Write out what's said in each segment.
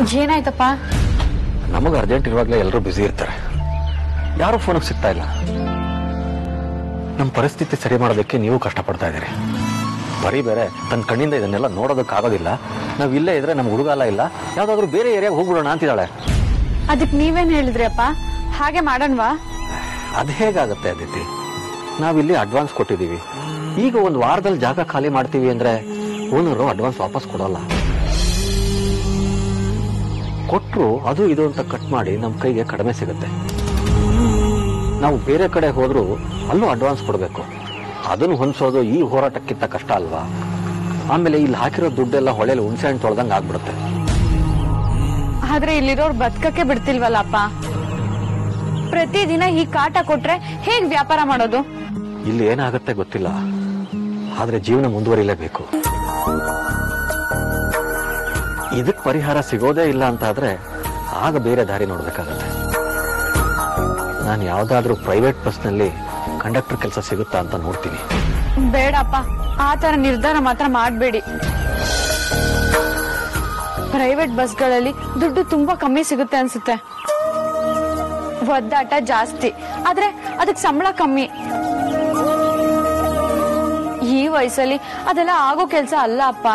ಏನಾಯ್ತಪ್ಪ ನಮಗೆ ಅರ್ಜೆಂಟ್ ಇರುವಾಗಲೇ ಎಲ್ಲರೂ ಬ್ಯುಸಿ ಇರ್ತಾರೆ ಯಾರು ಫೋನಿಗೆ ಸಿಗ್ತಾ ಇಲ್ಲ ನಮ್ಮ ಪರಿಸ್ಥಿತಿ ಸರಿ ಮಾಡೋದಕ್ಕೆ ನೀವು ಕಷ್ಟಪಡ್ತಾ ಇದ್ದೀರಿ ಬರೀ ಬೇರೆ ತನ್ನ ಕಣ್ಣಿಂದ ಇದನ್ನೆಲ್ಲ ನೋಡೋದಕ್ಕಾಗೋದಿಲ್ಲ ನಾವು ಇಲ್ಲೇ ಇದ್ರೆ ನಮ್ಗೆ ಹುಡುಗಾಲ ಇಲ್ಲ ಯಾವ್ದಾದ್ರು ಬೇರೆ ಏರಿಯಾಗೆ ಹೋಗ್ಬಿಡೋಣ ಅಂತಿದ್ದಾಳೆ ಅದಕ್ ನೀವೇನ್ ಹೇಳಿದ್ರಿ ಅಪ್ಪ ಹಾಗೆ ಮಾಡೋಣವಾ ಅದು ಹೇಗಾಗುತ್ತೆ ಅದಿತಿ ನಾವಿಲ್ಲಿ ಅಡ್ವಾನ್ಸ್ ಕೊಟ್ಟಿದ್ದೀವಿ ಈಗ ಒಂದು ವಾರದಲ್ಲಿ ಜಾಗ ಖಾಲಿ ಮಾಡ್ತೀವಿ ಅಂದ್ರೆ ಓನರು ಅಡ್ವಾನ್ಸ್ ವಾಪಸ್ ಕೊಡೋಲ್ಲ ಕೊಟ್ರು ಅದು ಇದು ಅಂತ ಕಟ್ ಮಾಡಿ ನಮ್ಮ ಕೈಗೆ ಕಡಿಮೆ ಸಿಗುತ್ತೆ ನಾವು ಬೇರೆ ಕಡೆ ಹೋದ್ರೂ ಅಲ್ಲೂ ಅಡ್ವಾನ್ಸ್ ಕೊಡಬೇಕು ಅದನ್ನು ಹೊಂದಿಸೋದು ಈ ಹೋರಾಟಕ್ಕಿಂತ ಕಷ್ಟ ಅಲ್ವಾ ಆಮೇಲೆ ಇಲ್ಲಿ ಹಾಕಿರೋ ದುಡ್ಡೆಲ್ಲ ಹೊಳೆಯಲ್ಲಿ ಹುಣಸೆ ಹಣ್ಣು ತೊಳ್ದಂಗೆ ಆಗ್ಬಿಡುತ್ತೆ ಆದ್ರೆ ಇಲ್ಲಿರೋರು ಬದುಕಕ್ಕೆ ಬಿಡ್ತಿಲ್ವಲ್ಲಪ್ಪ ಪ್ರತಿದಿನ ಈ ಕಾಟ ಕೊಟ್ರೆ ಹೇಗ್ ವ್ಯಾಪಾರ ಮಾಡೋದು ಇಲ್ಲಿ ಏನಾಗುತ್ತೆ ಗೊತ್ತಿಲ್ಲ ಆದ್ರೆ ಜೀವನ ಮುಂದುವರಿಲೇಬೇಕು ಇದಕ್ ಪರಿಹಾರ ಸಿಗೋದೇ ಇಲ್ಲ ಅಂತ ಆದ್ರೆ ಆಗ ಬೇರೆ ದಾರಿ ನೋಡ್ಬೇಕಾಗತ್ತೆ ನಾನು ಯಾವ್ದಾದ್ರೂ ಪ್ರೈವೇಟ್ ಬಸ್ನಲ್ಲಿ ಕಂಡಕ್ಟರ್ ಕೆಲಸ ಸಿಗುತ್ತಾ ಅಂತ ನೋಡ್ತೀನಿ ಬೇಡಪ್ಪ ಆ ತರ ನಿರ್ಧಾರ ಮಾತ್ರ ಮಾಡ್ಬೇಡಿ ಪ್ರೈವೇಟ್ ಬಸ್ಗಳಲ್ಲಿ ದುಡ್ಡು ತುಂಬಾ ಕಮ್ಮಿ ಸಿಗುತ್ತೆ ಅನ್ಸುತ್ತೆ ಒದ್ದಾಟ ಜಾಸ್ತಿ ಆದ್ರೆ ಅದಕ್ ಸಂಬಳ ಕಮ್ಮಿ ಈ ವಯಸ್ಸಲ್ಲಿ ಅದೆಲ್ಲ ಆಗೋ ಕೆಲ್ಸ ಅಲ್ಲ ಅಪ್ಪ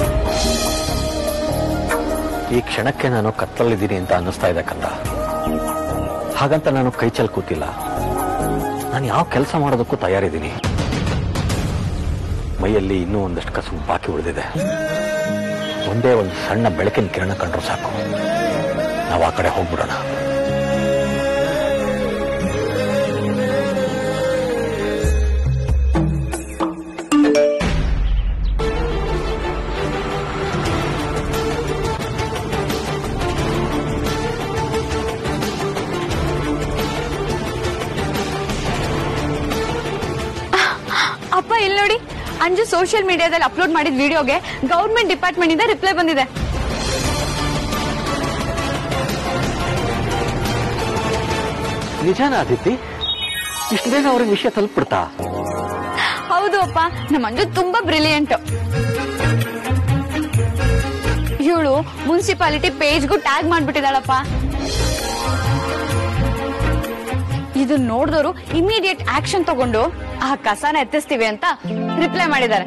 ಈ ಕ್ಷಣಕ್ಕೆ ನಾನು ಕತ್ತಲಿದ್ದೀನಿ ಅಂತ ಅನ್ನಿಸ್ತಾ ಇದೆ ಕಂದ ಹಾಗಂತ ನಾನು ಕೈ ಚೆಲ್ ಕೂತಿಲ್ಲ ನಾನು ಯಾವ ಕೆಲಸ ಮಾಡೋದಕ್ಕೂ ತಯಾರಿದ್ದೀನಿ ಮೈಯಲ್ಲಿ ಇನ್ನೂ ಒಂದಷ್ಟು ಕಸು ಬಾಕಿ ಉಳಿದಿದೆ ಒಂದೇ ಒಂದು ಸಣ್ಣ ಬೆಳಕಿನ ಕಿರಣ ಕಂಡ್ರು ಸಾಕು ನಾವು ಆ ಕಡೆ ಹೋಗ್ಬಿಡೋಣ ಅಪ್ಪ ಇಲ್ಲಿ ನೋಡಿ ಅಂಜು ಸೋಷಿಯಲ್ ಮೀಡಿಯಾದಲ್ಲಿ ಅಪ್ಲೋಡ್ ಮಾಡಿದ ವಿಡಿಯೋಗೆ ಗೌರ್ಮೆಂಟ್ ಡಿಪಾರ್ಟ್ಮೆಂಟ್ ಇಂದ ರಿಪ್ಲೈ ಬಂದಿದೆ ನಿಜಾನ ಅದಿತಿ ಇಷ್ಟು ಬೇಗ ಅವ್ರಿಗೆ ವಿಷಯ ತಲುಪಿಡ್ತಾ ಹೌದು ಅಪ್ಪ ನಮ್ಮ ಮಂಜು ತುಂಬಾ ಬ್ರಿಲಿಯಂಟ್ ಇವಳು ಮುನ್ಸಿಪಾಲಿಟಿ ಪೇಜ್ಗೂ ಟ್ಯಾಗ್ ಮಾಡ್ಬಿಟ್ಟಿದಾಳಪ್ಪ ಇದು ನೋಡಿದವರು ಇಮಿಡಿಯೇಟ್ ಆಕ್ಷನ್ ತಗೊಂಡು ಆ ಕಸನ ಎತ್ತಿಸ್ತೀವಿ ಅಂತ ರಿಪ್ಲೈ ಮಾಡಿದ್ದಾರೆ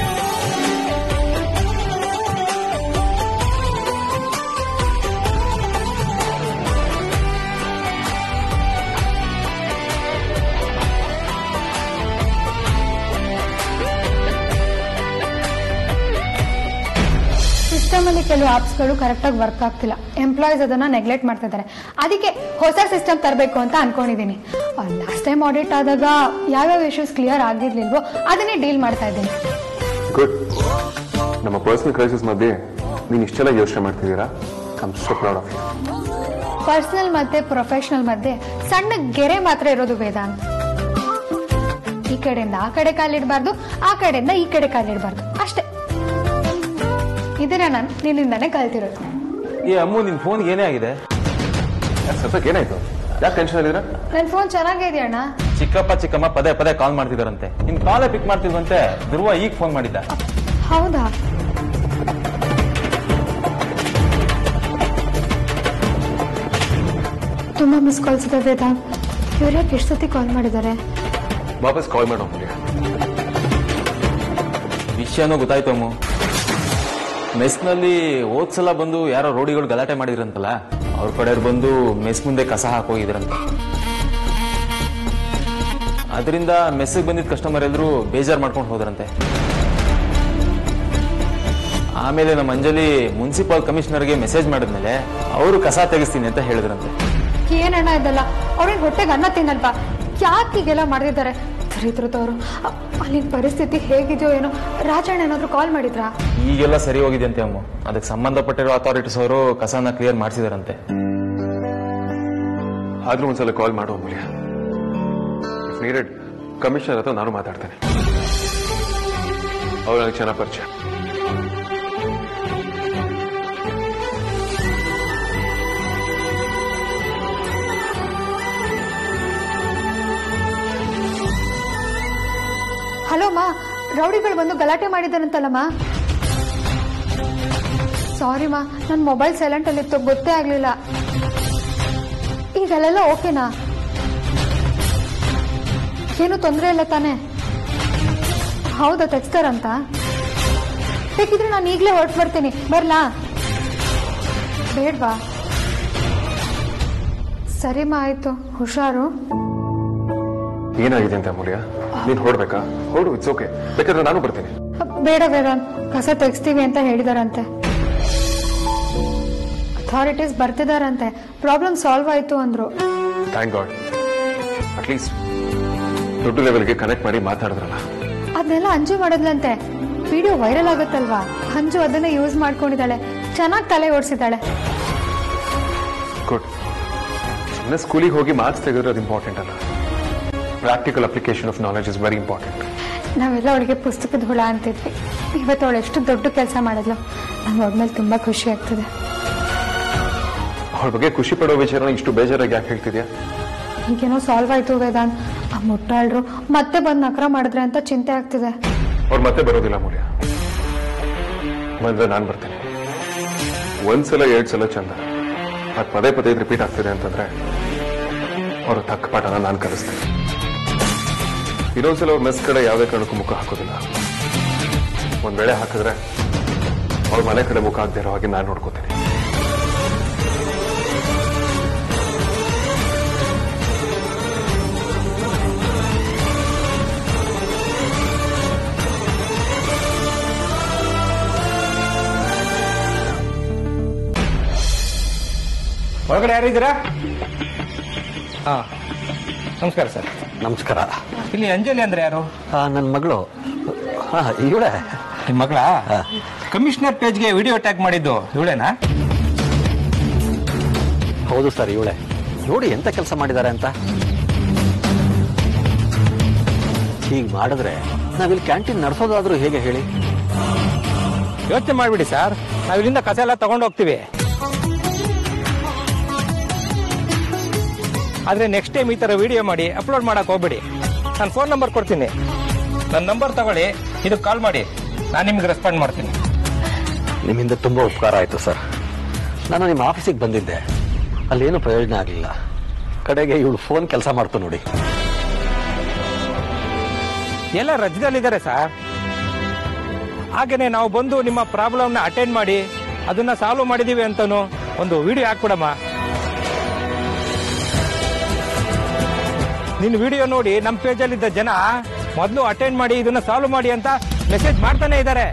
ಸಿಸ್ಟಮ್ ಅಲ್ಲಿ ಕೆಲವು ಆಪ್ಸ್ಗಳು ಕರೆಕ್ಟಾಗಿ ವರ್ಕ್ ಆಗ್ತಿಲ್ಲ ಎಂಪ್ಲಾಯೀಸ್ ಅದನ್ನ ನೆಗ್ಲೆಕ್ಟ್ ಮಾಡ್ತಾ ಇದ್ದಾರೆ ಅದಕ್ಕೆ ಹೊಸ ಸಿಸ್ಟಮ್ ತರಬೇಕು ಅಂತ ಅನ್ಕೊಂಡಿದ್ದೀನಿ ಲಾಸ್ಟ್ ಟೈಮ್ ಆಡಿಟ್ ಆದಾಗ ಯಾವ್ಯಾವ ಇಶ್ಯೂಸ್ ಕ್ಲಿಯರ್ ಆಗಿರ್ಲಿಲ್ವೋ ಅದನ್ನೇ ಡೀಲ್ ಮಾಡ್ತಾ ಇದ್ದೀನಿ ಗುಡ್ ನಮ್ಮ ಪರ್ಸನಲ್ ಕ್ರೈಸಿಸ್ ಮಧ್ಯೆ ನೀನು ಇಷ್ಟೆಲ್ಲ ಯೋಚನೆ ಮಾಡ್ತಿದ್ದೀರಾ I'm so proud of you personal ಮತ್ತೆ ಪ್ರೊಫೆಷನಲ್ ಮಧ್ಯೆ ಸಣ್ಣ ಗೆರೆ ಮಾತ್ರ ಇರೋದು ವೇದಾಂತ್ ಈ ಕಡೆಯಿಂದ ಆ ಕಡೆ ಕಾಲಿಡಬಾರ್ದು ಆ ಕಡೆಯಿಂದ ಈ ಕಡೆ ಕಾಲಿಡಬಾರ್ದು ಅಷ್ಟೇ ಇದನ್ನ ನಾನು ನಿನ್ನಿಂದಾನೇ ಕಲ್ತಿರೋದು ಈ ಅಮ್ಮು ನಿನ್ ಫೋನ್ ಏನೇ ಆಗಿದೆ ಸದ್ಯಕ್ಕೆ ಏನಾಯ್ತು ಯಾಕೆ ಟೆನ್ಷನ್ ಅಲ್ಲಿದ್ದೀರಾ ನನ್ನ ಫೋನ್ ಚೆನ್ನಾಗಿದೆ ಅಣ್ಣ ಚಿಕ್ಕಪ್ಪ ಚಿಕ್ಕಮ್ಮ ಪದೇ ಪದೇ ಕಾಲ್ ಮಾಡ್ತಿದಾರಂತೆ ನಿನ್ ಕಾಲೇ ಪಿಕ್ ಮಾಡ್ತಿಲ್ವಂತೆ ಧ್ರುವ ಈಗ ಫೋನ್ ಮಾಡಿದ್ದ ಹೌದಾ ತುಂಬಾ ಮಿಸ್ ಕಾಲ್ಸ್ ಇದೆ ವೇದಾಂತ್ ಇವ್ರು ಯಾಕೆ ಎಷ್ಟು ಸತಿ ಕಾಲ್ ಮಾಡಿದ್ದಾರೆ ವಾಪಸ್ ಕಾಲ್ ಮಾಡೋ ಅಮ್ಮನಿಗೆ ವಿಷಯನೂ ಗೊತ್ತಾಯ್ತು ಅಮ್ಮು ಮೆಸ್ನಲ್ಲಿ ಹೋದ್ಸಲ ಬಂದು ಯಾರೋ ರೋಡಿಗಳು ಗಲಾಟೆ ಮಾಡಿದ್ರಂತಲ್ಲ ಅವ್ರ ಕಡೆಯವ್ರು ಬಂದು ಮೆಸ್ ಮುಂದೆ ಕಸ ಹಾಕೋಗಿದ್ರಂತೆ ಅದರಿಂದ ಮೆಸ್ಸಿಗೆ ಬಂದಿದ್ದ ಕಸ್ಟಮರ್ ಎಲ್ಲರೂ ಬೇಜಾರ್ ಮಾಡ್ಕೊಂಡು ಹೋದ್ರಂತೆ ಆಮೇಲೆ ನಮ್ಮ ಅಂಜಲಿ ಮುನ್ಸಿಪಲ್ ಕಮಿಷನರ್ಗೆ ಮೆಸೇಜ್ ಮಾಡಿದ್ಮೇಲೆ ಅವರು ಕಸ ತೆಗಿಸ್ತೀನಿ ಅಂತ ಹೇಳಿದ್ರಂತೆ ಏನಣ್ಣ ಇದಲ್ಲ ಅವ್ರೇನ್ ಹೊಟ್ಟೆಗೆ ಅನ್ನ ತಿನ್ನಲ್ವಾ ಯಾಕೆ ಹೀಗೆಲ್ಲ ಮಾಡ್ತಿದ್ದಾರೆ ದರಿದ್ರದವರು ಅಲ್ಲಿನ ಪರಿಸ್ಥಿತಿ ಹೇಗಿದೆಯೋ ಏನೋ ರಾಜಣ್ಣ ಏನಾದ್ರು ಕಾಲ್ ಮಾಡಿದ್ರಾ ಈಗೆಲ್ಲ ಸರಿ ಹೋಗಿದೆ ಅಂತೆ ಅಮ್ಮ ಅದಕ್ಕೆ ಸಂಬಂಧಪಟ್ಟಿರೋ ಅಥಾರಿಟೀಸ್ ಅವರು ಕಸನ ಕ್ಲಿಯರ್ ಮಾಡಿಸಿದಾರಂತೆ ಆದ್ರೂ ಒಂದ್ಸಲ ಕಾಲ್ ಮಾಡೋ ಅಮೂಲ್ಯ ಇಫ್ ನೀಡೆಡ್ ಕಮಿಷನರ್ ಹತ್ರ ನಾನು ಮಾತಾಡ್ತೇನೆ ಅವ್ರು ನನಗೆ ಚೆನ್ನಾಗಿ ಪರಿಚಯ ಹಲೋ ಮಾ ರೌಡಿಗಳು ಬಂದು ಗಲಾಟೆ ಮಾಡಿದಾರಂತಲ್ಲಮ್ಮ ಸಾರಿ ಮಾ ನನ್ನ ಮೊಬೈಲ್ ಸೈಲೆಂಟ್ ಅಲ್ಲಿ ಇತ್ತು ಗೊತ್ತೇ ಆಗ್ಲಿಲ್ಲ ಈಗ ಅಲ್ಲೆಲ್ಲ ಓಕೆನಾ ಏನು ತೊಂದರೆ ಇಲ್ಲ ತಾನೇ ಹೌದಾ ತೆಗ್ಸ್ತಾರಂತ ಬೇಕಿದ್ರೆ ನಾನು ಈಗಲೇ ಹೊರಟು ಬರ್ತೀನಿ ಬರ್ಲಾ ಬೇಡ್ವಾ ಸರಿಮಾ ಆಯ್ತು ಹುಷಾರು ಏನಾಗಿದೆ ಅಂತ ಅಮೂಲ್ಯ ನೀನ್ ಹೊರಡ್ಬೇಕಾ ಹೊರಡು ಇಟ್ಸ್ ಓಕೆ ಬೇಕಾದ್ರೆ ನಾನು ಬರ್ತೀನಿ ಬೇಡ ಬೇಡ ಕಸ ತೆಗಿಸ್ತೀವಿ ಅಂತ ಹೇಳಿದಾರಂತೆ ಅಥಾರಿಟೀಸ್ ಬರ್ತಿದಾರಂತೆ ಪ್ರಾಬ್ಲಮ್ ಸಾಲ್ವ್ ಆಯ್ತು ಅಂದ್ರು ಥ್ಯಾಂಕ್ ಗಾಡ್ ಅಟ್ಲೀಸ್ಟ್ ದೊಡ್ಡ ಲೆವೆಲ್ಗೆ ಕನೆಕ್ಟ್ ಮಾಡಿ ಮಾತಾಡಿದ್ರಲ್ಲ ಅದನ್ನೆಲ್ಲ ಅಂಜು ಮಾಡಿದ್ಲಂತೆ ವಿಡಿಯೋ ವೈರಲ್ ಆಗುತ್ತಲ್ವಾ ಅಂಜು ಅದನ್ನ ಯೂಸ್ ಮಾಡ್ಕೊಂಡಿದ್ದಾಳೆ ಚೆನ್ನಾಗಿ ತಲೆ ಓಡಿಸಿದ್ದಾಳೆ ಗುಡ್ ಸುಮ್ಮನೆ ಸ್ಕೂಲಿಗೆ ಹೋಗಿ ಮಾರ್ಕ್ಸ್ ತೆಗೆದ್ರೆ ಅದು ಇಂಪಾರ್ಟೆಂಟ್ ಅಲ್ಲ practical application of knowledge is very important ನಾವೆಲ್ಲ ಅವಳಿಗೆ ಪುಸ್ತಕದ ಹುಳ ಅಂತಿದ್ವಿ ಇವತ್ತು ಅವಳು ಎಷ್ಟು ದೊಡ್ಡ ಕೆಲಸ ಮಾಡಿದ್ಲು ನಂಗೆ ಹೋದ್ಮೇಲೆ ತುಂಬಾ ಖುಷಿ ಆಗ್ತದೆ ಅವಳ ಬಗ್ಗೆ ಖುಷಿ ಪಡೋ ವಿಚಾರನ ಇಷ್ಟು ಬೇಜಾರಾಗಿ ಯಾಕೆ ಹೇಳ್ತಿದ್ಯಾ ಈಗೇನೋ ಸಾಲ್ವ್ ಆಯ್ತು ವೇದಾಂತ್ ಆ ಮುಟ್ಟಾಳ್ರು ಮತ್ತೆ ಬಂದು ನಕರ ಮಾಡಿದ್ರೆ ಅಂತ ಚಿಂತೆ ಆಗ್ತಿದೆ ಅವ್ರು ಮತ್ತೆ ಬರೋದಿಲ್ಲ ಅಮೂಲ್ಯ ಬಂದ್ರೆ ನಾನು ಬರ್ತೇನೆ ಒಂದ್ಸಲ ಎರಡ್ ಸಲ ಚಂದ ಅದು ಪದೇ ಪದೇ ರಿಪೀಟ್ ಆಗ್ತಿದೆ ಅಂತಂದ್ರೆ ಅವ್ರ ತಕ್ಕ ಪಾಠನ ನಾನು ಕಲಿಸ್ತೇನೆ ಇನ್ನೊಂದ್ಸಲ ಅವ್ರ ಮೆಸ್ ಕಡೆ ಯಾವುದೇ ಕಾರಣಕ್ಕೂ ಮುಖ ಹಾಕೋದಿಲ್ಲ ಒಂದ್ ವೇಳೆ ಹಾಕಿದ್ರೆ ಅವ್ರ ಮನೆ ಕಡೆ ಮುಖ ಹಾಕದೇ ಇರೋ ಹಾಗೆ ನಾನು ನೋಡ್ಕೋತೀನಿ ಒಳಗಡೆ ಯಾರಿದ್ದೀರಾ ಹಾ ನಮಸ್ಕಾರ ಸರ್ ನಮಸ್ಕಾರ ಇಲ್ಲಿ ಅಂಜಲಿ ಅಂದ್ರೆ ಯಾರು ನನ್ನ ಮಗಳು ಹಾ ಇವಳೆ ನಿಮ್ಮ ಮಗಳ ಕಮಿಷನರ್ ಪೇಜ್ಗೆ ವಿಡಿಯೋ ಟ್ಯಾಗ್ ಮಾಡಿದ್ದು ಇವಳೇನಾ ಹೌದು ಸರ್ ಇವಳೆ ನೋಡಿ ಎಂತ ಕೆಲಸ ಮಾಡಿದ್ದಾರೆ ಅಂತ ಹೀಗೆ ಮಾಡಿದ್ರೆ ನಾವಿಲ್ಲಿ ಕ್ಯಾಂಟೀನ್ ನಡೆಸೋದಾದ್ರೂ ಹೇಗೆ ಹೇಳಿ ಯೋಚನೆ ಮಾಡ್ಬಿಡಿ ಸರ್ ನಾವ್ ಇಲ್ಲಿಂದ ಕಸ ಎಲ್ಲ ತಗೊಂಡು ಹೋಗ್ತೀವಿ ಆದ್ರೆ ನೆಕ್ಸ್ಟ್ ಟೈಮ್ ಈ ತರ ವಿಡಿಯೋ ಮಾಡಿ ಅಪ್ಲೋಡ್ ಮಾಡಕ್ ಹೋಗ್ಬೇಡಿ ನಾನು ಫೋನ್ ನಂಬರ್ ಕೊಡ್ತೀನಿ ನನ್ನ ನಂಬರ್ ತಗೊಳ್ಳಿ ಇದಕ್ಕೆ ಕಾಲ್ ಮಾಡಿ ನಾನು ನಿಮ್ಗೆ ರೆಸ್ಪಾಂಡ್ ಮಾಡ್ತೀನಿ ನಿಮ್ಮಿಂದ ತುಂಬಾ ಉಪಕಾರ ಆಯ್ತು ಸರ್ ನಾನು ನಿಮ್ಮ ಆಫೀಸಿಗೆ ಬಂದಿದ್ದೆ ಅಲ್ಲೇನು ಪ್ರಯೋಜನ ಆಗಲಿಲ್ಲ ಕಡೆಗೆ ಇವಳು ಫೋನ್ ಕೆಲಸ ಮಾಡ್ತು ನೋಡಿ ಎಲ್ಲ ರಜದಲ್ಲಿದ್ದಾರೆ ಸರ್ ಹಾಗೇನೆ ನಾವು ಬಂದು ನಿಮ್ಮ ಪ್ರಾಬ್ಲಮ್ನ ಅಟೆಂಡ್ ಮಾಡಿ ಅದನ್ನ ಸಾಲ್ವ್ ಮಾಡಿದೀವಿ ಅಂತಾನು ಒಂದು ವಿಡಿಯೋ ಹಾಕ್ಬಿಡಮ್ಮ ನಿನ್ನ ವಿಡಿಯೋ ನೋಡಿ ನಮ್ಮ ಪೇಜಲ್ಲಿದ್ದ ಜನ ಮೊದಲು ಅಟೆಂಡ್ ಮಾಡಿ ಇದನ್ನ ಸಾಲ್ವ್ ಮಾಡಿ ಅಂತ ಮೆಸೇಜ್ ಮಾಡ್ತಾನೆ ಇದ್ದಾರೆ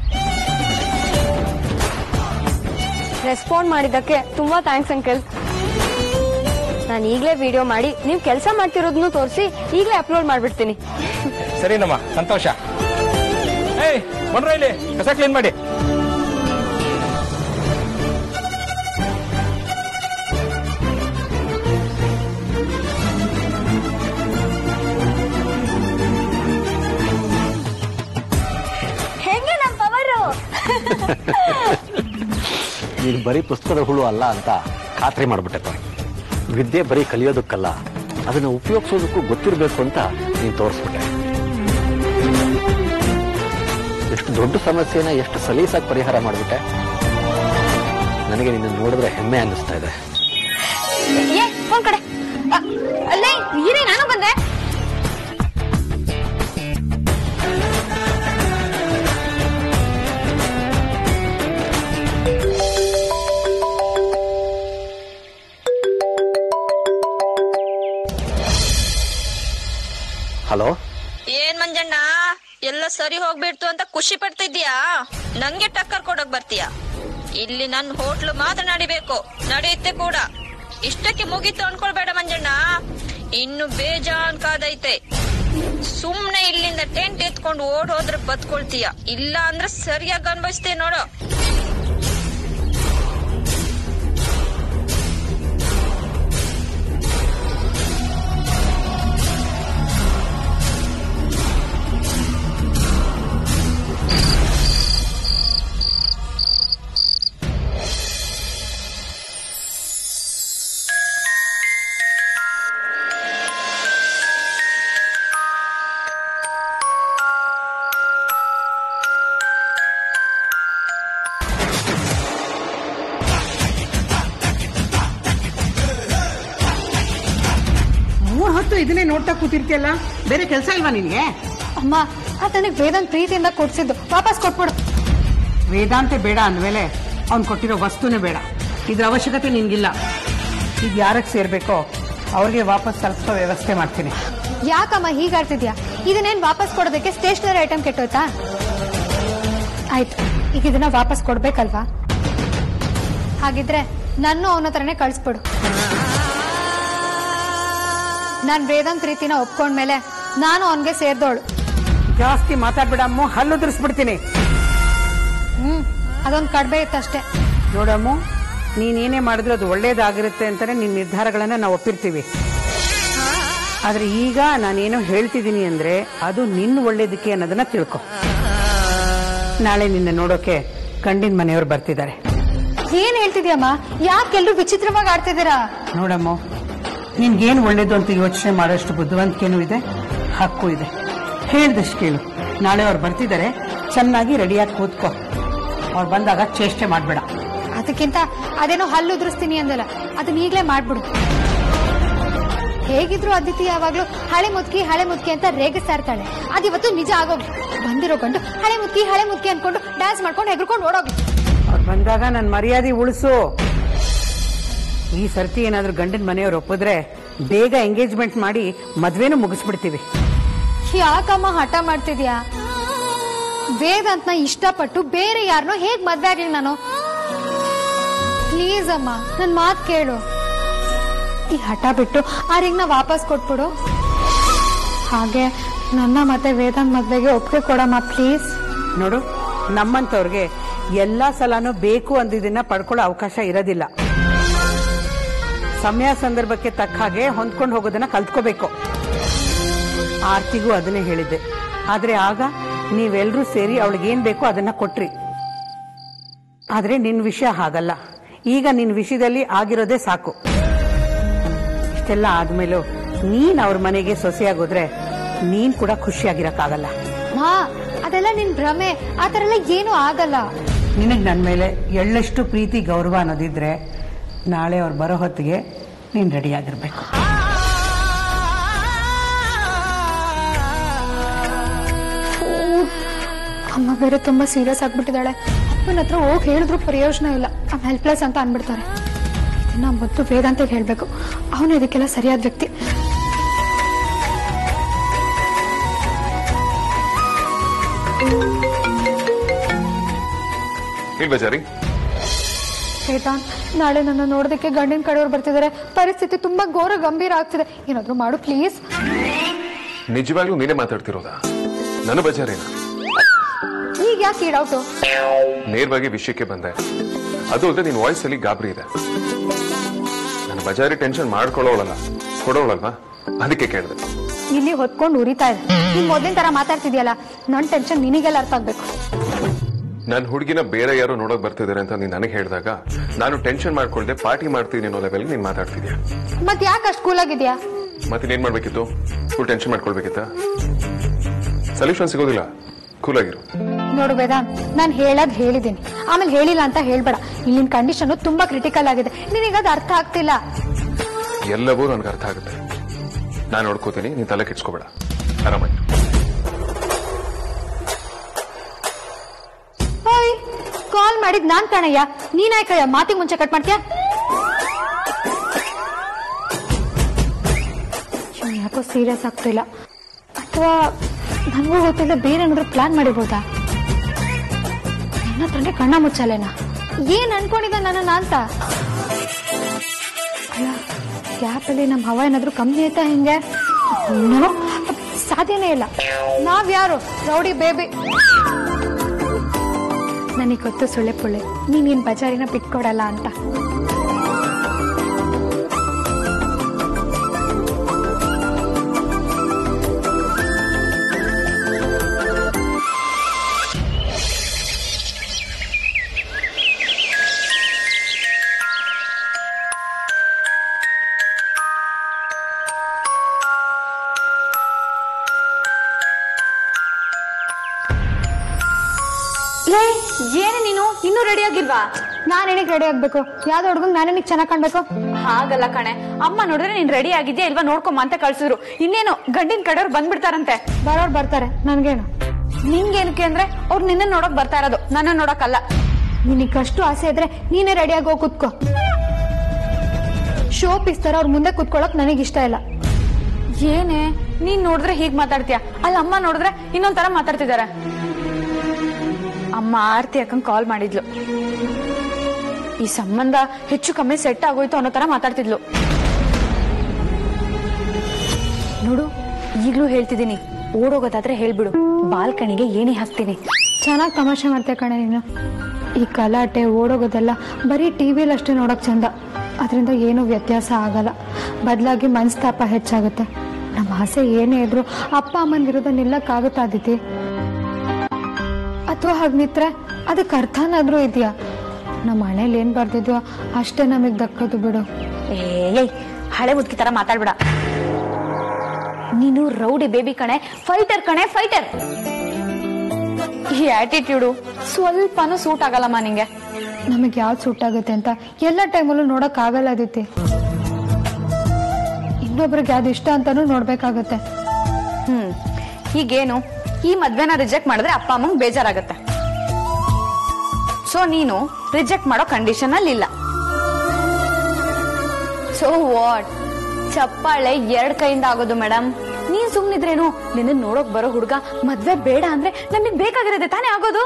ರೆಸ್ಪಾಂಡ್ ಮಾಡಿದ್ದಕ್ಕೆ ತುಂಬಾ ಥ್ಯಾಂಕ್ಸ್ ಅಂಕಲ್ ನಾನು ಈಗಲೇ ವಿಡಿಯೋ ಮಾಡಿ ನೀವು ಕೆಲಸ ಮಾಡ್ತಿರೋದನ್ನು ತೋರಿಸಿ ಈಗಲೇ ಅಪ್ಲೋಡ್ ಮಾಡ್ಬಿಡ್ತೀನಿ ಸರಿನಮ್ಮ ಸಂತೋಷ ಏಯ್ ಬನ್ರ ಇಲ್ಲಿ ಕಸ ಕ್ಲೀನ್ ಮಾಡಿ ಹೆಂಗೆ ನಮ್ಮ ಪವರು ನೀನು ಬರೀ ಪುಸ್ತಕದ ಹುಳು ಅಲ್ಲ ಅಂತ ಖಾತ್ರಿ ಮಾಡ್ಬಿಟ್ಟೆ ತಾಯಿ. ವಿದ್ಯೆ ಬರೀ ಕಲಿಯೋದಕ್ಕಲ್ಲ ಅದನ್ನು ಉಪಯೋಗಿಸೋದಕ್ಕೂ ಗೊತ್ತಿರಬೇಕು ಅಂತ ನೀನು ತೋರಿಸ್ಬಿಟ್ಟೆ ಎಷ್ಟು ದೊಡ್ಡ ಸಮಸ್ಯೆನ ಎಷ್ಟು ಸಲೀಸಾಗಿ ಪರಿಹಾರ ಮಾಡಿಬಿಟ್ಟೆ ನನಗೆ ನಿನ್ನ ನೋಡಿದ್ರೆ ಹೆಮ್ಮೆ ಅನ್ನಿಸ್ತಾ ಇದೆ ಏ ಫೋನ್ ಕಡೆ ಅ, ಅಲ್ಲೇ ಇರೇ ನಾನು ಬಂದೆ ಹಲೋ ಏನ್ ಮಂಜಣ್ಣ ಎಲ್ಲ ಸರಿ ಹೋಗ್ಬಿಡ್ತು ಅಂತ ಖುಷಿ ಪಡ್ತಿದ್ಯಾ ನಂಗೆ ಟಕ್ಕರ್ ಕೊಡಕ್ ಬರ್ತೀಯ ಇಲ್ಲಿ ನನ್ ಹೋಟ್ಲು ಮಾತ್ರ ನಡಿಬೇಕು ನಡೆಯುತ್ತೆ ಕೂಡ ಇಷ್ಟಕ್ಕೆ ಮುಗೀತು ಅನ್ಕೊಳ್ಬೇಡ ಮಂಜಣ್ಣ ಇನ್ನು ಬೇಜಾನ್ ಕಾದೈತೆ ಸುಮ್ನೆ ಇಲ್ಲಿಂದ ಟೆಂಟ್ ಎತ್ಕೊಂಡು ಓಡ್ ಹೋದ್ರೆ ಬದ್ಕೊಳ್ತೀಯ ಇಲ್ಲ ಅಂದ್ರೆ ಸರಿಯಾಗಿ ಅನ್ಭವಿಸ್ತೇ ನೋಡು ಇದನ್ನೇ ನೋಡ್ತಾ ಕೂತಿರ್ತೀಯಲ್ಲ ಬೇರೆ ಕೆಲಸ ಇಲ್ವಾ ನಿನಗೆ ಅಮ್ಮ ಅದು ನನಗೆ ವೇದಾಂತ್ ಪ್ರೀತಿಯಿಂದ ಕೊಡ್ಸಿದ್ದು ವಾಪಸ್ ಕೊಟ್ಬಿಡು ವೇದಾಂತೆ ಬೇಡ ಅಂದಮೇಲೆ ಅವ್ನು ಕೊಟ್ಟಿರೋ ವಸ್ತುನೇ ಬೇಡ ಇದ್ರ ಅವಶ್ಯಕತೆ ನಿನ್ಗಿಲ್ಲ ಇದು ಯಾರಕ್ಕೆ ಸೇರ್ಬೇಕೋ ಅವ್ರಿಗೆ ವಾಪಸ್ ತಲುಪಿಸೋ ವ್ಯವಸ್ಥೆ ಮಾಡ್ತೀನಿ ಯಾಕಮ್ಮ ಹೀಗಾಡ್ತಿದ್ಯಾ ಇದನ್ನೇನ್ ವಾಪಸ್ ಕೊಡೋದಕ್ಕೆ ಸ್ಟೇಷನರಿ ಐಟಮ್ ಕೆಟ್ಟೋಯ್ತಾ ಆಯ್ತು ಈಗ ಇದನ್ನ ವಾಪಸ್ ಕೊಡ್ಬೇಕಲ್ವಾ ಹಾಗಿದ್ರೆ ನನ್ನ ಅವನ ಹತ್ರನೇ ಕಳಿಸ್ಬಿಡು ನಾನ್ ವೇದಾಂತ್ ರೀತಿನ ಒಪ್ಕೊಂಡ್ಮೇಲೆ ನಾನು ಅವನ್ಗೆ ಸೇರ್ದೋಳು ಜಾಸ್ತಿ ಮಾತಾಡ್ಬೇಡ ಅಮ್ಮ ಹಲ್ಲು ಉದುರಿಸ್ಬಿಡ್ತೀನಿ ಹ್ಮ್ ಅದೊಂದು ಕಡಿಮೆ ಇತ್ತಷ್ಟೇ ನೋಡಮ್ಮ ನೀನೇನೇ ಮಾಡಿದ್ರು ಅದು ಒಳ್ಳೇದಾಗಿರುತ್ತೆ ಅಂತಾನೆ ನಿನ್ನ ನಿರ್ಧಾರಗಳನ್ನ ನಾವು ಒಪ್ಪಿರ್ತೀವಿ ಆದ್ರೆ ಈಗ ನಾನೇನೋ ಹೇಳ್ತಿದ್ದೀನಿ ಅಂದ್ರೆ ಅದು ನಿನ್ನ ಒಳ್ಳೇದಕ್ಕೆ ಅನ್ನೋದನ್ನ ತಿಳ್ಕೊ ನಾಳೆ ನಿನ್ನ ನೋಡೋಕೆ ಗಂಡಿನ ಮನೆಯವ್ರು ಬರ್ತಿದ್ದಾರೆ ಏನ್ ಹೇಳ್ತಿದ್ಯಮ್ಮ ಯಾಕೆಲ್ರು ವಿಚಿತ್ರವಾಗಿ ಆಡ್ತಿದ್ದೀರಾ ನೋಡಮ್ಮ ನಿನ್ಗೇನು ಒಳ್ಳೇದು ಅಂತ ಯೋಚನೆ ಮಾಡೋಷ್ಟು ಬುದ್ಧಿವಂತಿಕೆನೂ ಇದೆ ಹಕ್ಕು ಇದೆ ಹೇಳ್ದಷ್ಟು ಕೇಳು ನಾಳೆ ಅವ್ರು ಬರ್ತಿದ್ದಾರೆ ಚೆನ್ನಾಗಿ ರೆಡಿಯಾಗಿ ಕೂತ್ಕೋ ಅವ್ರು ಬಂದಾಗ ಚೇಷ್ಟೆ ಮಾಡ್ಬೇಡ ಅದಕ್ಕಿಂತ ಅದೇನೋ ಹಲ್ಲು ಉದುರಿಸ್ತೀನಿ ಅಂದಲ್ಲ ಅದನ್ನ ಈಗ್ಲೇ ಮಾಡ್ಬಿಡು ಹೇಗಿದ್ರು ಅದಿತಿ ಯಾವಾಗ್ಲೂ ಹಳೆ ಮುದ್ಕಿ ಹಳೆ ಮುದ್ಕಿ ಅಂತ ರೇಗಿಸ್ತಾ ಇರ್ತಾಳೆ ಅದಿವತ್ತು ನಿಜ ಆಗೋಗ್ಲಿ ಬಂದಿರೋ ಗಂಡು ಹಳೆ ಮುದ್ಕಿ ಹಳೆ ಮುದ್ಕಿ ಅನ್ಕೊಂಡು ಡ್ಯಾನ್ಸ್ ಮಾಡ್ಕೊಂಡು ಹೆಗರ್ಕೊಂಡು ಓಡೋಗ್ಲಿ ಅವ್ರು ಬಂದಾಗ ನನ್ನ ಮರ್ಯಾದೆ ಉಳಿಸು ಈ ಸರ್ತಿ ಏನಾದ್ರೂ ಗಂಡನ ಮನೆಯವ್ರು ಒಪ್ಪಿದ್ರೆ ಬೇಗ ಎಂಗೇಜ್ಮೆಂಟ್ ಮಾಡಿ ಮದ್ವೆನೂ ಮುಗಿಸ್ಬಿಡ್ತೀವಿ ಯಾಕಮ್ಮ ಹಠ ಮಾಡ್ತಿದ್ಯಾ ವೇದಾಂತ್ನ ಇಷ್ಟಪಟ್ಟು ಬೇರೆ ಯಾರನ್ನೋ ಹೇಗ್ ಮದ್ವೆ ಆಗ್ಲಿ ನಾನು ಪ್ಲೀಸ್ ಅಮ್ಮ ನನ್ ಮಾತ್ ಕೇಳು ಈ ಹಠ ಬಿಟ್ಟು ಆ ರಿಂಗ್ನ ವಾಪಸ್ ಕೊಟ್ಬಿಡು ಹಾಗೆ ನನ್ನ ಮತ್ತೆ ವೇದಾಂತ್ ಮದ್ವೆಗೆ ಒಪ್ಪಿಗೆ ಕೊಡಮ್ಮ ಪ್ಲೀಸ್ ನೋಡು ನಮ್ಮಂತವ್ರಿಗೆ ಎಲ್ಲಾ ಸಲನೂ ಬೇಕು ಅಂದಿದ್ದನ್ನ ಪಡ್ಕೊಳ್ಳೋ ಅವಕಾಶ ಇರೋದಿಲ್ಲ ಸಮಯ ಸಂದರ್ಭಕ್ಕೆ ತಕ್ಕ ಹಾಗೆ ಹೊಂದ್ಕೊಂಡು ಹೋಗೋದನ್ನ ಕಲ್ತ್ಕೋಬೇಕು ಆರ್ತಿಗೂ ಅದನ್ನೇ ಹೇಳಿದ್ದೆ ಆದ್ರೆ ಆಗ ನೀವೆಲ್ಲರೂ ಸೇರಿ ಅವಳಿಗೇನ್ ಬೇಕೋ ಅದನ್ನ ಕೊಟ್ರಿ ಆದ್ರೆ ನಿನ್ ವಿಷಯ ಹಾಗಲ್ಲ ಈಗ ನಿನ್ ವಿಷಯದಲ್ಲಿ ಆಗಿರೋದೇ ಸಾಕು ಇಷ್ಟೆಲ್ಲ ಆದ್ಮೇಲೂ ನೀನ್ ಅವ್ರ ಮನೆಗೆ ಸೊಸೆಯಾಗೋದ್ರೆ ನೀನ್ ಕೂಡ ಖುಷಿಯಾಗಿರಕ್ಕಾಗಲ್ಲ ಮಾ ಅದೆಲ್ಲ ನಿನ್ ಭ್ರಮೆ ಆ ಥರ ಎಲ್ಲ ಏನೂ ಆಗಲ್ಲ ನಿನಗೆ ನನ್ನ ಮೇಲೆ ಎಳ್ಳಷ್ಟು ಪ್ರೀತಿ ಗೌರವ ಅನ್ನೋದಿದ್ರೆ ನಾಳೆ ಅವ್ರು ಬರೋ ಹೊತ್ತಿಗೆ ನೀನು ರೆಡಿಯಾಗಿರ್ಬೇಕು ಅಮ್ಮ ಬೇರೆ ತುಂಬಾ ಸೀರಿಯಸ್ ಆಗ್ಬಿಟ್ಟಿದ್ದಾಳೆ ಅಪ್ಪನ ಹತ್ರ ಹೋಗಿ ಹೇಳಿದ್ರು ಪ್ರಯೋಜನ ಇಲ್ಲ ಐಮ್ ಹೆಲ್ಪ್ಲೆಸ್ ಅಂತ ಅನ್ಬಿಡ್ತಾರೆ ಇದನ್ನ ಮೊದಲು ವೇದಾಂತ ಹೇಳ್ಬೇಕು ಅವನು ಇದಕ್ಕೆಲ್ಲ ಸರಿಯಾದ ವ್ಯಕ್ತಿ ಇಲ್ ಬಜಾರಿ ವೇದಾಂತ್ ನಾಳೆ ನನ್ನ ನೋಡೋದಕ್ಕೆ ಗಂಡಿನ ಕಡೆಯವ್ರು ಬರ್ತಿದ್ದಾರೆ ಪರಿಸ್ಥಿತಿ ತುಂಬಾ ಘೋರ ಗಂಭೀರ ಆಗ್ತಿದೆ ಏನಾದ್ರು ಮಾಡು ಪ್ಲೀಸ್ ನಿಜವಾಗ್ಲೂ ನೀನೇ ಮಾತಾಡ್ತಿರೋದಾ ನನ್ನ ಬಜಾರಿನ ಈಗ ಯಾಕೆ ಈ ಡೌಟು ನೇರವಾಗಿ ವಿಷಯಕ್ಕೆ ಬಂದೆ ಅದು ಅಲ್ಲದೆ ನಿನ್ ವಾಯ್ಸ್ ಅಲ್ಲಿ ಗಾಬರಿ ಇದೆ ನನ್ನ ಬಜಾರಿ ಟೆನ್ಷನ್ ಮಾಡ್ಕೊಳ್ಳೋಳಲ್ಲ ಕೊಡೋಳಲ್ವಾ ಅದಕ್ಕೆ ಕೇಳಿದೆ ಇಲ್ಲಿ ಹೊತ್ಕೊಂಡು ಉರಿತಾ ಇದೆ ನೀನ್ ಮೊದಲಿನ ತರ ಮಾತಾಡ್ತಿದ್ಯಲ್ಲ ನನ್ ಟೆನ್ಷನ್ ನಿನಗೆಲ್ಲ ಅರ್ಥ ಆಗ್ಬೇಕು ನನ್ನ ಹುಡುಗಿನ ಬೇರೆ ಯಾರೋ ನೋಡಕ್ ಬರ್ತಿದ್ದಾರೆ ಅಂತ ನೀನ್ ನನಗೆ ಹೇಳಿದಾಗ ನಾನು ಟೆನ್ಷನ್ ಮಾಡ್ಕೊಳ್ದೆ ಪಾರ್ಟಿ ಮಾಡ್ತೀನಿ ಅನ್ನೋ ಲೆವೆಲ್ ನೀನ್ ಮಾತಾಡ್ತಿದ್ಯಾ ಮತ್ ಯಾಕೆ ಅಷ್ಟು ಕೂಲ್ ಆಗಿದ್ಯಾ ಮತ್ತೆ ಏನ್ ಮಾಡ್ಬೇಕಿತ್ತು ಫುಲ್ ಟೆನ್ಷನ್ ಮಾಡ್ಕೊಳ್ಬೇಕಿತ್ತ ಸೊಲ್ಯೂಷನ್ ಸಿಗೋದಿಲ್ಲ ಕೂಲ್ ಆಗಿರು ನೋಡು ವೇದಾಂತ್ ನಾನು ಹೇಳದ್ ಹೇಳಿದ್ದೀನಿ ಆಮೇಲೆ ಹೇಳಿಲ್ಲ ಅಂತ ಹೇಳ್ಬೇಡ ಇಲ್ಲಿನ ಕಂಡೀಷನ್ ತುಂಬಾ ಕ್ರಿಟಿಕಲ್ ಆಗಿದೆ ನಿನಗದು ಅರ್ಥ ಆಗ್ತಿಲ್ಲ ಎಲ್ಲವೂ ನನ್ಗೆ ಅರ್ಥ ಆಗುತ್ತೆ ನಾನು ನೋಡ್ಕೋತೀನಿ ನೀನ್ ತಲೆ ಕೆಡ್ಸ್ಕೋಬೇಡ ಆರಾಮಾಗಿ ಓಯ್ ಕಾಲ್ ಮಾಡಿದ್ ನಾನ್ ಕಣಯ್ಯ ನೀನಾಯ್ಕಯ್ಯ ಮಾತಿಗೆ ಮುಂಚೆ ಕಟ್ ಮಾಡ್ತೀಯಾ ಇವ್ನು ಯಾಕೋ ಸೀರಿಯಸ್ ಆಗ್ತಿಲ್ಲ ಅಥವಾ ನನಗೂ ಗೊತ್ತಿಲ್ಲ ಬೇರೆ ಏನಾದ್ರು ಪ್ಲಾನ್ ಮಾಡಿರ್ಬೋದಾ ನನ್ನ ಹತ್ರನೇ ಕಣ್ಣ ಮುಚ್ಚಲೇನಾ ಏನ್ ಅನ್ಕೊಂಡಿದ್ದ ನನ್ನನ್ನ ಅಂತ ಅಲ್ಲ ಗ್ಯಾಪಲ್ಲಿ ನಮ್ಮ ಹವ ಏನಾದ್ರು ಕಮ್ಮಿ ಆಯ್ತಾ ಹಿಂಗೆ ನೋ ಸಾಧ್ಯನೇ ಇಲ್ಲ ನಾವ್ಯಾರು ರೌಡಿ ಬೇಬಿ ನನಗೆ ಗೊತ್ತು ಸುಳ್ಳೆ ಪುಳ್ಳೆ ನೀನೇನ್ ಬಜಾರಿನ ಬಿಟ್ಕೊಡಲ್ಲ ಅಂತ ಲೇ ಏನೇ ನೀನು ಇನ್ನೂ ರೆಡಿ ಆಗಿಲ್ವಾ ನಾನು ಏನಕ್ಕೆ ರೆಡಿ ಆಗ್ಬೇಕು ಯಾವ್ದೋ ಹುಡುಗಂಗ್ ನಾನು ಏನಕ್ಕೆ ಚೆನ್ನಾಗಿ ಕಾಣ್ಬೇಕು ಹಾಗಲ್ಲ ಕಣೆ ಅಮ್ಮ ನೋಡಿದ್ರೆ ನೀನ್ ರೆಡಿ ಆಗಿದ್ಯಾ ಇಲ್ವಾ ನೋಡ್ಕೊಂಬ ಅಂತ ಕಳ್ಸಿದ್ರು ಇನ್ನೇನು ಗಂಡಿನ ಕಡೆಯವ್ರು ಬಂದ್ಬಿಡ್ತಾರಂತೆ ಬರೋರ್ ಬರ್ತಾರೆ ನನ್ಗೇನು ನಿಂಗೇನಕ್ಕೆ ಅಂದ್ರೆ ಅವ್ರು ನಿನ್ನ ನೋಡಕ್ ಬರ್ತಾ ಇರೋದು ನನ್ನ ನೋಡಕ್ಕಲ್ಲ ನಿನಗಷ್ಟು ಆಸೆ ಇದ್ರೆ ನೀನೇ ರೆಡಿಯಾಗಿ ಹೋಗಿ ಕುತ್ಕೋ ಶೋ ಪೀಸ್ ತರ ಅವ್ರ ಮುಂದೆ ಕುತ್ಕೊಳಕ್ ನನಗ್ ಇಷ್ಟ ಇಲ್ಲ ಏನೇ ನೀನ್ ನೋಡಿದ್ರೆ ಹೀಗ್ ಮಾತಾಡ್ತೀಯ ಅಲ್ಲ ಅಮ್ಮ ನೋಡಿದ್ರೆ ಇನ್ನೊಂದ್ ತರ ಮಾತಾಡ್ತಿದಾರೆ ಅಮ್ಮ ಆರ್ತಿ ಅಕ್ಕಂಗ್ ಕಾಲ್ ಮಾಡಿದ್ಲು ಈ ಸಂಬಂಧ ಹೆಚ್ಚು ಕಮ್ಮಿ ಸೆಟ್ ಆಗೋಯ್ತು ಅನ್ನೋ ತರ ಮಾತಾಡ್ತಿದ್ಲು ನೋಡು ಈಗ್ಲೂ ಹೇಳ್ತಿದ್ದೀನಿ ಓಡೋಗೋದಾದ್ರೆ ಹೇಳ್ಬಿಡು ಬಾಲ್ಕನಿಗೆ ಏನೇ ಹಾಕ್ತೀನಿ ಚೆನ್ನಾಗಿ ತಮಾಷೆ ಮಾಡ್ತೆ ಕಣೆ ನೀನು ಈ ಕಲಾಟೆ ಓಡೋಗೋದೆಲ್ಲ ಬರೀ ಟಿವಿಲಿ ಅಷ್ಟೇ ನೋಡಕ್ ಚಂದ ಅದರಿಂದ ಏನೂ ವ್ಯತ್ಯಾಸ ಆಗಲ್ಲ ಬದಲಾಗಿ ಮನಸ್ತಾಪ ಹೆಚ್ಚಾಗುತ್ತೆ ನಮ್ಮ ಆಸೆ ಏನೇ ಇದ್ರು ಅಪ್ಪ ಅಮ್ಮನ ವಿರುದ್ಧ ನಿಲ್ಲಕ್ಕಾಗುತ್ತಾ ಅದಿತಿ ಅಥವಾ ಹಾಗೆ ನಿತ್ರೆ ಅದಕ್ಕೆ ಅರ್ಥನಾದ್ರೂ ಇದೆಯಾ ನಮ್ಮ ಮನೇಲಿ ಏನ್ ಬರ್ತಿದ್ಯೋ ಅಷ್ಟೇ ನಮಗ್ ದಕ್ಕೋದು ಬಿಡು ಏಯ್ ಹಳೆ ಮುದುಕಿ ತರ ಮಾತಾಡ್ಬೇಡ ನೀನು ರೌಡಿ ಬೇಬಿ ಕಣೆ ಫೈಟರ್ ಕಣೆ ಫೈಟರ್ ಈ ಆಟಿಟ್ಯೂಡು ಸ್ವಲ್ಪನೂ ಸೂಟ್ ಆಗಲ್ಲಮ್ಮ ನಿಂಗೆ ನಮಗೆ ಯಾವ್ದು ಸೂಟ್ ಆಗುತ್ತೆ ಅಂತ ಎಲ್ಲ ಟೈಮಲ್ಲೂ ನೋಡಕ್ ಆಗಲ್ಲ ಅದಿತಿ ಇನ್ನೊಬ್ರಿಗೆ ಯಾವ್ದು ಇಷ್ಟ ಅಂತಾನೂ ನೋಡ್ಬೇಕಾಗತ್ತೆ ಹ್ಮ್ ಈಗೇನು ಈ ಮದ್ವೆನ ರಿಜೆಕ್ಟ್ ಮಾಡಿದ್ರೆ ಅಪ್ಪ ಅಮ್ಮಂಗ್ ಬೇಜಾರಾಗತ್ತೆ ಸೊ ನೀನು ರಿಜೆಕ್ಟ್ ಮಾಡೋ ಕಂಡೀಷನ್ ಅಲ್ಲಿ ಇಲ್ಲ ಸೊ ವಾಟ್ ಚಪ್ಪಾಳೆ ಎರಡ್ ಕೈಯಿಂದ ಆಗೋದು ಮೇಡಮ್ ನೀನ್ ಸುಮ್ನಿದ್ರೇನು ನಿನ್ನ ನೋಡೋಕ್ ಬರೋ ಹುಡುಗ ಮದ್ವೆ ಬೇಡ ಅಂದ್ರೆ ನಮಗ್ ಬೇಕಾಗಿರೋದೆ ತಾನೇ ಆಗೋದು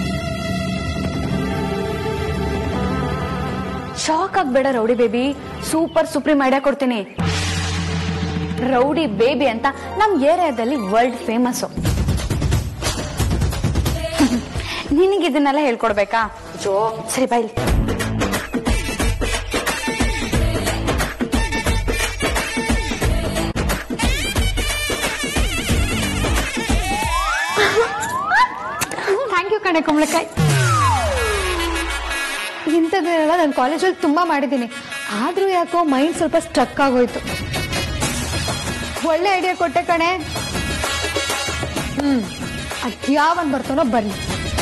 ಶಾಕ್ ಆಗ್ಬೇಡ rowdy baby super supreme idea ಕೊಡ್ತೀನಿ ರೌಡಿ ಬೇಬಿ ಅಂತ ನಮ್ ಏರಿಯಾದಲ್ಲಿ ವರ್ಲ್ಡ್ ಫೇಮಸ್ ನಿನಗೆ ಇದನ್ನೆಲ್ಲ ಹೇಳ್ಕೊಡ್ಬೇಕಾ ಜೋ ಸರಿ ಬಾಯ್ ಥ್ಯಾಂಕ್ ಯು ಕಣೆ ಕುಂಬಳಕಾಯಿ ಇಂಥದ್ದನ್ನೆಲ್ಲ ನಾನು ಕಾಲೇಜಲ್ಲಿ ತುಂಬಾ ಮಾಡಿದ್ದೀನಿ ಆದ್ರೂ ಯಾಕೋ ಮೈಂಡ್ ಸ್ವಲ್ಪ ಸ್ಟ್ರಕ್ ಆಗೋಯ್ತು ಒಳ್ಳೆ ಐಡಿಯಾ ಕೊಟ್ಟೆ ಕಣೆ ಹ್ಮ್ ಅದ್ಯಾವನ್ ಬರ್ತಾನೋ ಬರ್ಲಿ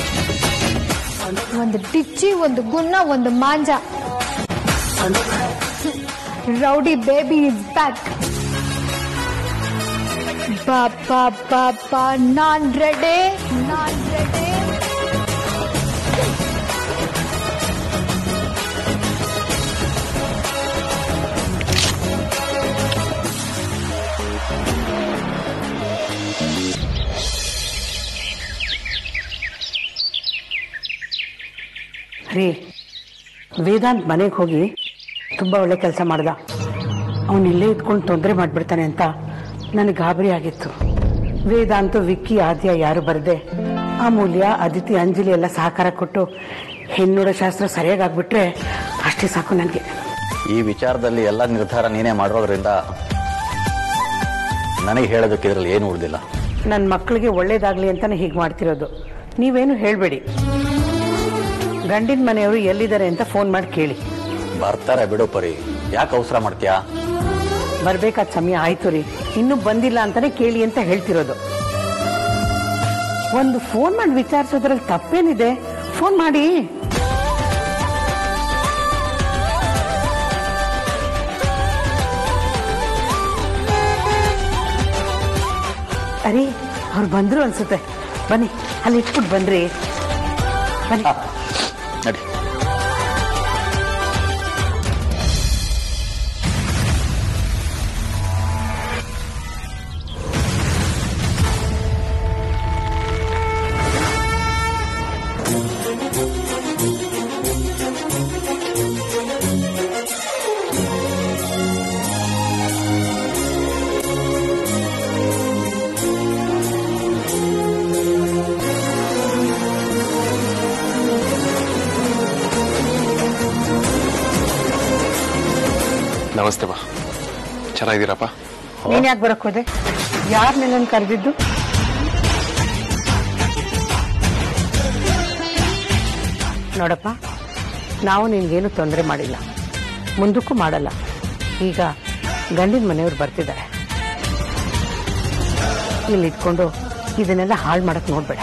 ಒಂದು ಟಿಚ್ಚಿ ಒಂದು ಗುನ್ನ ಒಂದು ಮಾಂಜ ರೌಡಿ ಬೇಬಿ ಇಸ್ ಬ್ಯಾಕ್ ಬಾಬಾ ಬಾಬಾ ನಾನ್ ರೆಡೆ ನಾನ್ ರೆಡೆ ರೀ ವೇದಾಂತ್ ಮನೆಗೆ ಹೋಗಿ ತುಂಬ ಒಳ್ಳೆ ಕೆಲಸ ಮಾಡ್ದ ಅವನು ಇಲ್ಲೇ ಇದ್ಕೊಂಡು ತೊಂದರೆ ಮಾಡಿಬಿಡ್ತಾನೆ ಅಂತ ನನಗೆ ಗಾಬರಿ ಆಗಿತ್ತು ವೇದಾಂತು ವಿಕ್ಕಿ ಆದ್ಯ ಯಾರು ಬರದೆ ಅಮೂಲ್ಯ ಅದಿತಿ ಅಂಜಲಿ ಎಲ್ಲ ಸಹಕಾರ ಕೊಟ್ಟು ಹೆಣ್ಣುಡ ಶಾಸ್ತ್ರ ಸರಿಯಾಗಿ ಆಗ್ಬಿಟ್ರೆ ಅಷ್ಟೇ ಸಾಕು ನನಗೆ ಈ ವಿಚಾರದಲ್ಲಿ ಎಲ್ಲ ನಿರ್ಧಾರ ನೀನೇ ಮಾಡಿರೋದ್ರಿಂದ ನನಗೆ ಹೇಳೋದಕ್ಕೆ ಇದರಲ್ಲಿ ಏನು ಉಳಿದಿಲ್ಲ ನನ್ನ ಮಕ್ಕಳಿಗೆ ಒಳ್ಳೇದಾಗ್ಲಿ ಅಂತಾನೆ ಹೀಗೆ ಮಾಡ್ತಿರೋದು ನೀವೇನು ಹೇಳಬೇಡಿ ಗಂಡಿನ ಮನೆಯವರು ಎಲ್ಲಿದ್ದಾರೆ ಅಂತ ಫೋನ್ ಮಾಡಿ ಕೇಳಿ ಬರ್ತಾರೆ ಬಿಡು ಪರಿ ಯಾಕೆ ಅವಸರ ಮಾಡ್ತೀಯಾ ಬರ್ಬೇಕಾದ ಸಮಯ ಆಯ್ತು ರೀ ಇನ್ನೂ ಬಂದಿಲ್ಲ ಅಂತಾನೆ ಕೇಳಿ ಅಂತ ಹೇಳ್ತಿರೋದು ಒಂದು ಫೋನ್ ಮಾಡಿ ವಿಚಾರಿಸೋದ್ರಲ್ಲಿ ತಪ್ಪೇನಿದೆ ಫೋನ್ ಮಾಡಿ ಅರೆ ಅವ್ರು ಬಂದ್ರು ಅನ್ಸುತ್ತೆ ಬನ್ನಿ ಅಲ್ಲಿ ಇಟ್ಬಿಟ್ಟು ಬನ್ರಿ ಬನ್ನಿ ನಡಿ ನಮಸ್ತೆ ಬಾ ಚೆನ್ನಾಗಿದ್ದೀರಪ್ಪ ನೀನ್ ಯಾಕೆ ಬರಕ್ ಹೋದೆ ಯಾರು ನಿನ್ನನ್ನು ಕರೆದಿದ್ದು ನೋಡಪ್ಪ ನಾವು ನಿನ್ಗೇನು ತೊಂದರೆ ಮಾಡಿಲ್ಲ ಮುಂದಕ್ಕೂ ಮಾಡಲ್ಲ ಈಗ ಗಂಡಿನ ಮನೆಯವ್ರು ಬರ್ತಿದ್ದಾರೆ ಇಲ್ಲಿ ಇಟ್ಕೊಂಡು ಇದನ್ನೆಲ್ಲ ಹಾಳು ಮಾಡಕ್ ನೋಡ್ಬೇಡ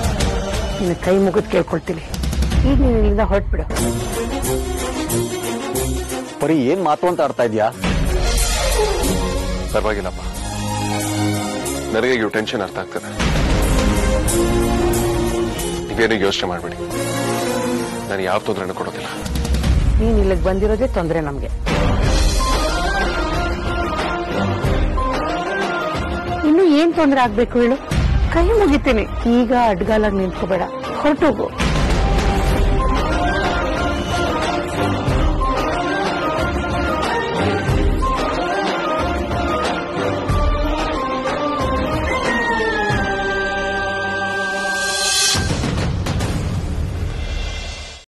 ನಿನ್ನ ಕೈ ಮುಗಿದು ಕೇಳ್ಕೊಳ್ತೀನಿ ಈಗ ನೀನು ಇಲ್ಲಿಂದ ಹೊರಟ್ಬಿಡು ಪರಿ ಏನ್ ಮಾತು ಅಂತ ಅರ್ಥ ಇದೆಯಾ ಪರವಾಗಿಲ್ಲಪ್ಪ ನನಗೆ ಇವ್ ಟೆನ್ಷನ್ ಅರ್ಥ ಆಗ್ತದೆ ನೀವೇನು ಯೋಚನೆ ಮಾಡಬೇಡಿ ನಾನು ಯಾವ ತೊಂದರೆನೂ ಕೊಡೋದಿಲ್ಲ ನೀನ್ ಇಲ್ಲಿಗೆ ಬಂದಿರೋದೇ ತೊಂದರೆ ನಮ್ಗೆ ಇನ್ನು ಏನ್ ತೊಂದರೆ ಆಗ್ಬೇಕು ಹೇಳು ಕೈ ಮುಗಿತೀನಿ ಈಗ ಅಡ್ಗಾಲಾಗಿ ನಿಂತ್ಕೋಬೇಡ ಹೊರಟೋಗು